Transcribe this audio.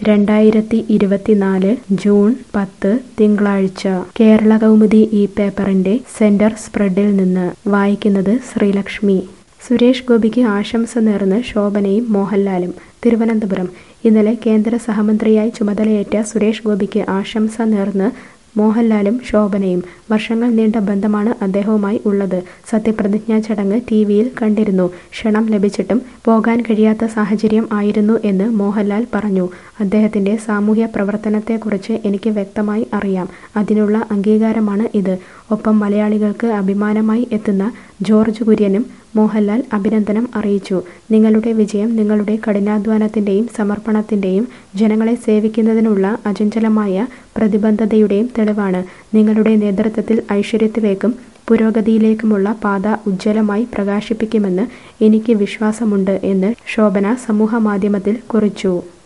രണ്ടായിരത്തി ഇരുപത്തിനാല് ജൂൺ പത്ത് തിങ്കളാഴ്ച കേരള കൗമുദി ഈ പേപ്പറിന്റെ സെന്റർ സ്പ്രെഡിൽ നിന്ന് വായിക്കുന്നത് ശ്രീലക്ഷ്മി സുരേഷ് ഗോപിക്ക് ആശംസ നേർന്ന് ശോഭനയും മോഹൻലാലും തിരുവനന്തപുരം ഇന്നലെ കേന്ദ്ര സഹമന്ത്രിയായി ചുമതലയേറ്റ സുരേഷ് ഗോപിക്ക് ആശംസ നേർന്ന് മോഹൻലാലും ശോഭനയും വർഷങ്ങൾ നീണ്ട ബന്ധമാണ് അദ്ദേഹവുമായി ഉള്ളത് സത്യപ്രതിജ്ഞാ ചടങ്ങ് ടി വിയിൽ കണ്ടിരുന്നു ക്ഷണം ലഭിച്ചിട്ടും പോകാൻ കഴിയാത്ത സാഹചര്യം ആയിരുന്നു എന്ന് മോഹൻലാൽ പറഞ്ഞു അദ്ദേഹത്തിന്റെ സാമൂഹ്യ പ്രവർത്തനത്തെക്കുറിച്ച് എനിക്ക് വ്യക്തമായി അറിയാം അതിനുള്ള അംഗീകാരമാണ് ഇത് ഒപ്പം മലയാളികൾക്ക് അഭിമാനമായി എത്തുന്ന ജോർജ് കുര്യനും മോഹൻലാൽ അഭിനന്ദനം അറിയിച്ചു നിങ്ങളുടെ വിജയം നിങ്ങളുടെ കഠിനാധ്വാനത്തിന്റെയും സമർപ്പണത്തിന്റെയും ജനങ്ങളെ സേവിക്കുന്നതിനുള്ള അചഞ്ചലമായ പ്രതിബദ്ധതയുടെയും തെളിവാണ് നിങ്ങളുടെ നേതൃത്വത്തിൽ ഐശ്വര്യത്തിലേക്കും പുരോഗതിയിലേക്കുമുള്ള പാത ഉജ്ജ്വലമായി പ്രകാശിപ്പിക്കുമെന്ന് എനിക്ക് വിശ്വാസമുണ്ട് എന്ന് ശോഭന സമൂഹമാധ്യമത്തിൽ കുറിച്ചു